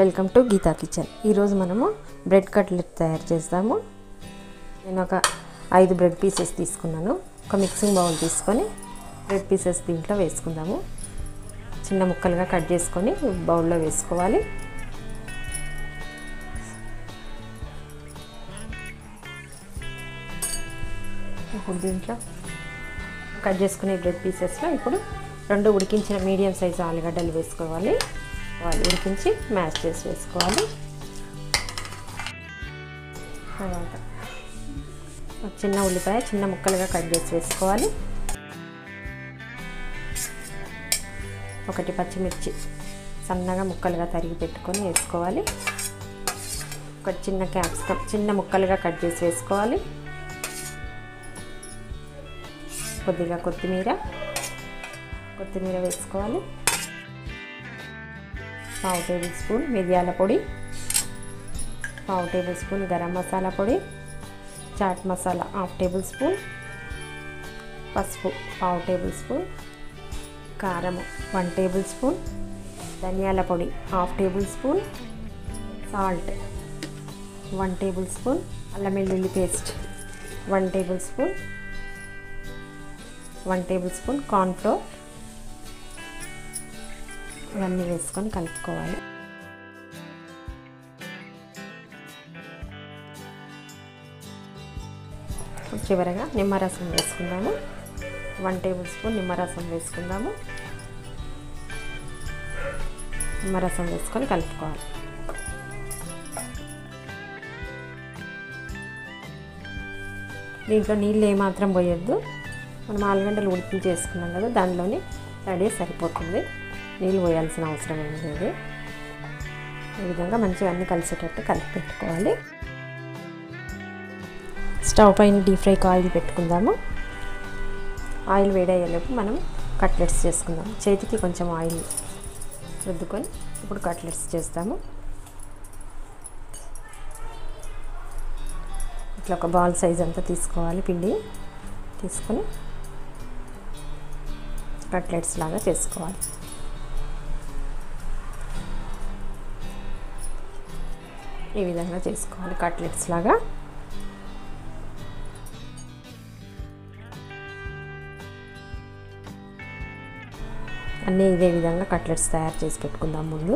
welcome to Gita kitchen ఈరోజు మనము bread cutlet తయారు చేస్తాము నేను ఒక ఐదు బ్రెడ్ పీసెస్ తీసుకున్నాను ఒక మిక్సింగ్ బౌల్ తీసుకొని బ్రెడ్ పీసెస్ దీంట్లో వేసుకుందాము చిన్న ముక్కలుగా కట్ చేసుకొని బౌల్లో వేసుకోవాలి ఇప్పుడు దీంట్లో కట్ చేసుకునే బ్రెడ్ పీసెస్లో ఇప్పుడు రెండు ఉడికించిన మీడియం సైజు ఆలుగడ్డలు వేసుకోవాలి వాళ్ళు ఉడికించి మ్యాష్ చేసి వేసుకోవాలి తర్వాత ఒక చిన్న ఉల్లిపాయ చిన్న ముక్కలుగా కట్ చేసి వేసుకోవాలి ఒకటి పచ్చిమిర్చి సన్నగా ముక్కలుగా తరిగి పెట్టుకొని వేసుకోవాలి ఒక చిన్న క్యాప్సికమ్ చిన్న ముక్కలుగా కట్ చేసి వేసుకోవాలి కొద్దిగా కొత్తిమీర కొత్తిమీర వేసుకోవాలి పావు టేబుల్ స్పూన్ మిరియాల పొడి పావు టేబుల్ స్పూన్ గరం మసాలా పొడి chaat masala half tablespoon పసుపు పావు టేబుల్ స్పూన్ కారం వన్ టేబుల్ స్పూన్ ధనియాల పొడి half tablespoon salt one tablespoon అల్లం వెల్లుల్లి paste one tablespoon one tablespoon cornflour ఇవన్నీ వేసుకొని కలుపుకోవాలి చివరగా నిమ్మరసం వేసుకుందాము వన్ టేబుల్ స్పూన్ నిమ్మరసం వేసుకుందాము నిమ్మరసం వేసుకొని కలుపుకోవాలి దీంట్లో నీళ్ళు ఏమాత్రం పోయొద్దు మనం ఆలుగడ్డలు ఉడికి చేసుకున్నాం కదా దానిలోనే తడి సరిపోతుంది నీళ్ళు పోయాల్సిన అవసరం ఏం లేదు ఈ విధంగా మంచిగా అన్నీ కలిసేటట్టు కలిపి పెట్టుకోవాలి స్టవ్ పైన డీప్ ఫ్రైకి ఆయిల్ పెట్టుకుందాము ఆయిల్ వేడయ్యేలోపు మనం కట్లెట్స్ చేసుకుందాం చేతికి కొంచెం ఆయిల్ రుద్దుకొని ఇప్పుడు కట్లెట్స్ చేస్తాము ఇట్లా ఒక బాల్ సైజ్ అంతా తీసుకోవాలి పిండి తీసుకొని కట్లెట్స్ లాగా చేసుకోవాలి ఈ విధంగా చేసుకోవాలి కట్లెట్స్ లాగా అన్నీ ఇదే విధంగా కట్లెట్స్ తయారు చేసి పెట్టుకుందాం ముందు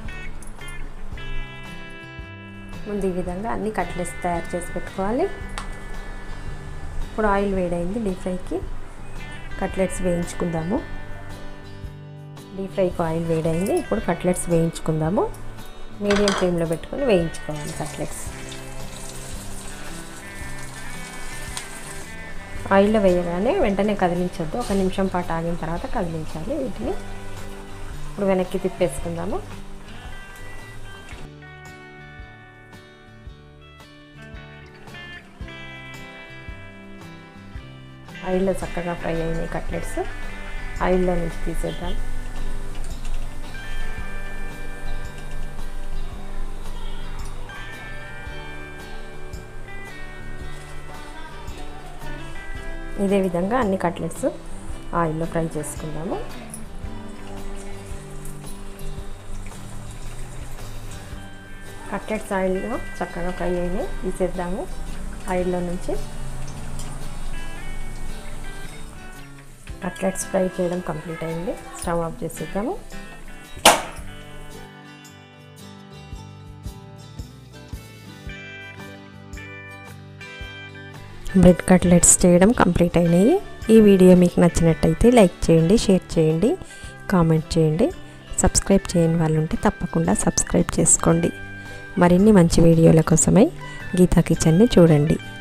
ముందు ఈ విధంగా అన్ని కట్లెట్స్ తయారు చేసి పెట్టుకోవాలి ఇప్పుడు ఆయిల్ వేడైంది డీప్ ఫ్రైకి కట్లెట్స్ వేయించుకుందాము డీప్ ఫ్రైకి ఆయిల్ వేడైంది ఇప్పుడు కట్లెట్స్ వేయించుకుందాము మీడియం ఫ్లేమ్లో పెట్టుకొని వేయించుకోవాలి కట్లెట్స్ ఆయిల్లో వేయగానే వెంటనే కదిలించొద్దు ఒక నిమిషం పాటు ఆగిన తర్వాత కదిలించాలి వీటిని ఇప్పుడు వెనక్కి తిప్పేసుకుందాము ఆయిల్లో చక్కగా ఫ్రై అయినాయి కట్లెట్స్ ఆయిల్లో నుంచి తీసేద్దాం ఇదే విధంగా అన్ని కట్లెట్స్ ఆయిల్లో ఫ్రై చేసుకుందాము కట్లెట్స్ ఆయిల్లో చక్కగా ఫ్రై అయినాయి తీసేద్దాము ఆయిల్లో నుంచి కట్లెట్స్ ఫ్రై చేయడం కంప్లీట్ అయింది స్టవ్ ఆఫ్ చేసేద్దాము బ్రెడ్ కట్లెట్స్ చేయడం కంప్లీట్ అయినాయి ఈ వీడియో మీకు నచ్చినట్టయితే లైక్ చేయండి షేర్ చేయండి కామెంట్ చేయండి సబ్స్క్రైబ్ చేయని వాళ్ళు ఉంటే తప్పకుండా సబ్స్క్రైబ్ చేసుకోండి మరిన్ని మంచి వీడియోల కోసమై గీతా కిచెన్ని చూడండి